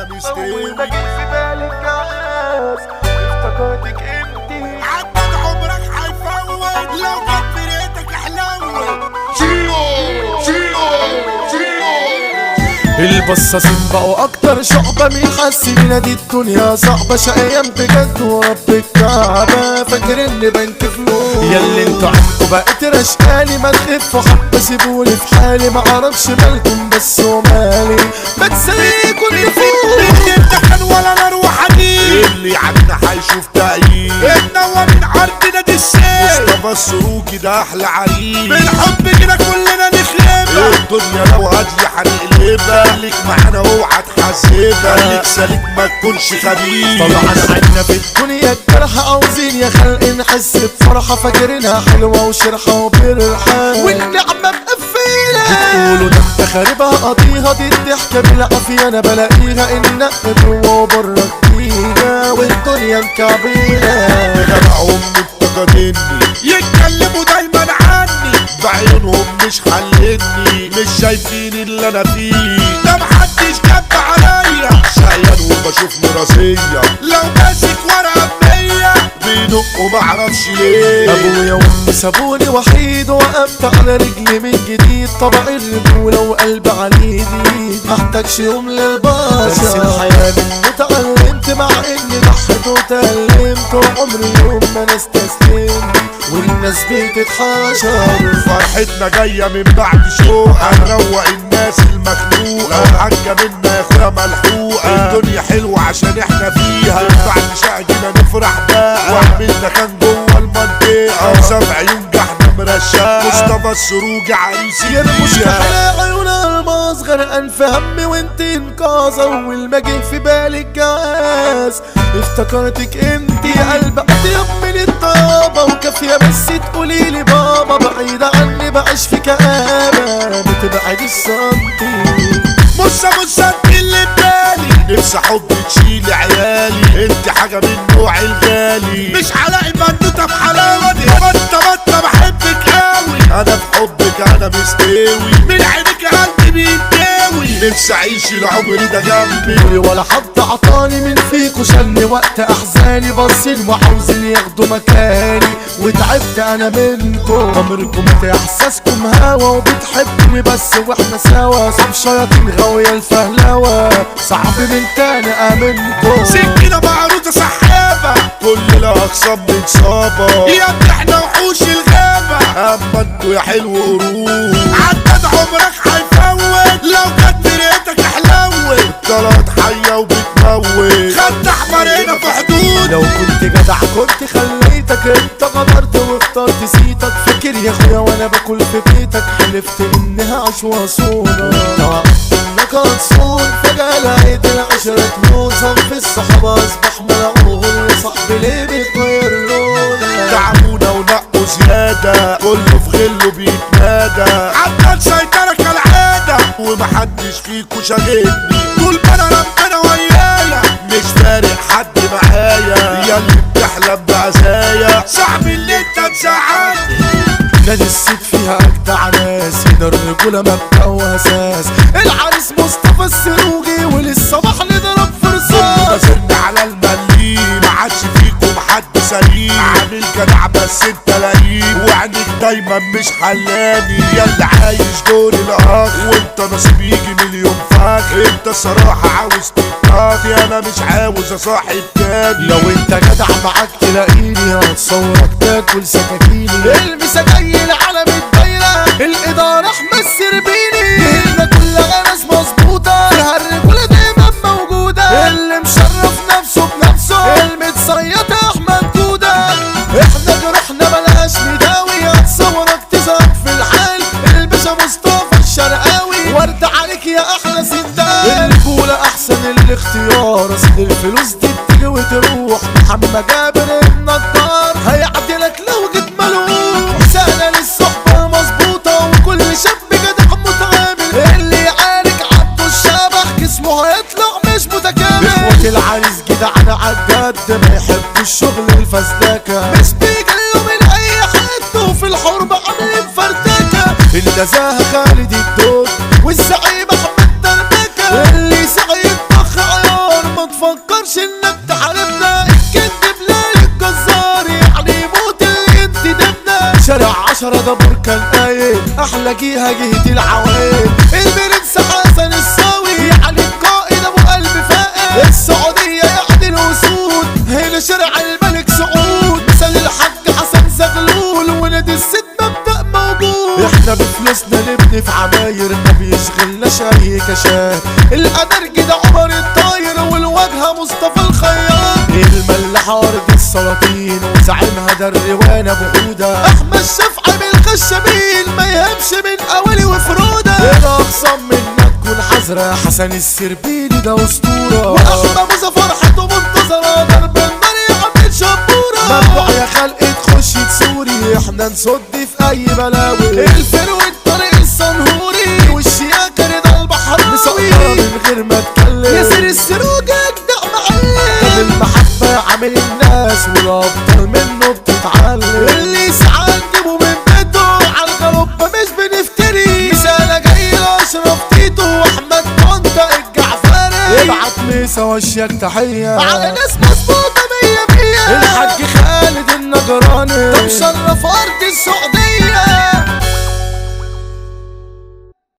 انا مستوي اول ما جيت في بالي الجواز افتكرتك انتي عدد عمرك هيفوت لو جت فرقتك حلوت البصاصين بقوا اكتر شعبة مين حاسين دي الدنيا صعبة شقيان بجد ورب الكعبة فاكر اني بنك فلوس ياللي انتوا عندكوا بقيت رشقالي ما تخفوا حبة سيبوني في حالي ما اعرفش مالكم بس ومالي بتسليكوا اللي فوق امتحان ولا نار وحديد اللي عنا هيشوف تأييد النوى من عرضنا دي الشيء مصطفى السروجي ده احلى عريس بالحب كده كلنا نخلبها الدنيا لو هادية هنقلبها خليك معانا اوعى تحاسبها خليك سالك ما تكونش خبيث طبعا عنا في الدنيا الجرح عاوزين يا خلق نحس بفرحة فاكرينها حلوة وشرحة وبرحة والنعمة مقفلة بتقولوا ده انت خاربها قضيها دي الضحكة بالعافية انا بلاقيها انها جوه وبره جديدة والدنيا مكعبلة جمعهم مفتقديني يتكلموا دايما عني بعيونهم مش حلني مش شايفين اللي انا فيه ده محدش جاب عليا شقيان وبشوف مراسية لو ماسك ورقة بمية بينقوا معرفش ليه ابويا وامي سابوني وحيد وقفت على رجلي من جديد طبع الرجولة وقلب على ايدي محتاجش يوم للبشر بس الحياة منه اتعلمت مع اني ضحيت وتألمت وعمري يوم ما انا استسلمت والناس بتتحاشر فرحتنا جاية من بعد شوق هنروق الناس المخنوقة حاجة منا يا اخويا ملحوقة الدنيا حلوة عشان احنا فيها بعد شقنا نفرح بقى وعملنا كان جوه المنطقة سبع عيون جحنا مرشاقة مصطفى السروجي عريسي يا المشكلة عيون الماس غرقان في همي وانت انقاذ اول ما جه في بالي الجواز افتكرتك انت قلب اطيب من الطابة وكافية بس تقولي لي بابا بعيدة عني بعيش في كآبة بتبعد السنتي بص بص انت اللي ببالي نفسي حب تشيل عيالي انت حاجة من نوع الغالي مش هلاقي بنوتة بحلاوة دي بطة بطة بحبك قوي انا في حبك انا مستوي من عينك قلبي بيتداوي نفسي اعيش العمر ده جنبي عمري ولا حد عطاني من فيكوا شالني وقت احزاني باصين وعاوزين ياخدوا مكاني وتعبت انا منكم عمركم احساسكم هوا وبتحبني بس واحنا سوا صاب شياطين غاوية الفهلوة صعب من تاني امنكم سكينة معروضة سحابة كل الاقسام متصابة يا ابني احنا وحوش الغابة اما انتوا يا حلو قروش عدد عمرك هيفوت لو كانت فرقتك حلوت طلعت حية وبتموت خدت احمر هنا في حدود لو كنت جدع كنت خليتك انت غدرت واخترت سيتك فاكر يا اخويا وانا باكل في بيتك حلفت اني هعيش واصونك توقعت انك هتصون فجأة لقيت العشرة تموت صنف الصحابة اصبح ملعون صاحبي ليه بيتغير لونك تعبونا ونقوا زيادة كله في غله بيتنادى عدى سيطرة كالعادة ومحدش فيكو شاغلني طول ما انا ربنا ويايا مش فارق حد معايا يا اللي بتحلم بعزايا صاحبي اللي انت تزعلني نادي السيد فيها اجدع ناس هنا الرجولة مبدأ واساس العريس مصطفى السروجي وللصباح نضرب فرصاص بسن على المليم ما عادش فيكم حد سليم عامل جدع بس انت لئيم وعينيك دايما مش حلاني يا اللي عايش دور الاخ وانت نصيب يجي مليون فخ انت الصراحة عاوز تتقاضي انا مش عاوز اصاحب تاني لو انت جدع معاك تلاقيني هتصورك تاكل سكاكيني المسا جاي العالم الدايرة الإدارة أحمد سربيني هنا كلها ناس مظبوطة فيها الرجولة دايما موجودة اللي مشرف نفسه بنفسه المتصيط أحمد جودة احنا جروحنا ملهاش مداوي هتصورك تزهق في الحال الباشا مصطفى الشرقاوي ورد عليك يا أحلى سندال الرجولة أحسن الاختيار أصل الفلوس دي بتيجي وتروح محمد جابر النجار هيعدلك لو جيت ملوح سهلة للصحبة مظبوطة وكل شاب جدع متعامل اللي يعارك عبده الشبح جسمه هيطلع مش متكامل اخوة العريس جدعنا عالجد ما يحبوا الشغل الفزلكة مش بيجلوا من أي حد وفي الحرب عاملين فرتكة النزاهة خالد الدود والزعيم أحمد دربكة اللي سعيد ضخ عيار احلى جيها جهة العوائل البرنس حسن الصاوي يعني القائد ابو قلب فائق السعودية يعني الاسود هنا شارع الملك سعود مثل الحاج حسن زغلول ونادي الست مبدأ موجود احنا بفلوسنا نبني في عماير ما بيشغلناش اي كشاف القدر كده عمر الطاير والواجهة مصطفى الخياط الملاح ارض السلاطين وزعيمها ده الروان ابو حوده احمد شفعي بالخشبين ما يهمش من اولي وفروده الاخصم منا تكون حذرة حسن السربيني ده اسطوره واحمد موسى فرحته منتظره ضرب النار يعمل شبوره ممنوع يا خلق تخش تسوري احنا نصد في اي بلاوي الفرو الطريق الصنهوري والشياكة رضا البحراوي مسقطة من غير ما اتكلم ياسر السروج اجدع معلم المحبة عامل الناس والابطال منه بتتعلم اللي يسعى نجيبه من بيته على الغربة مش بنفتري مثالة جاي لاشرف تيتو واحمد طنطا الجعفري ابعت ميسا وشك تحية على ناس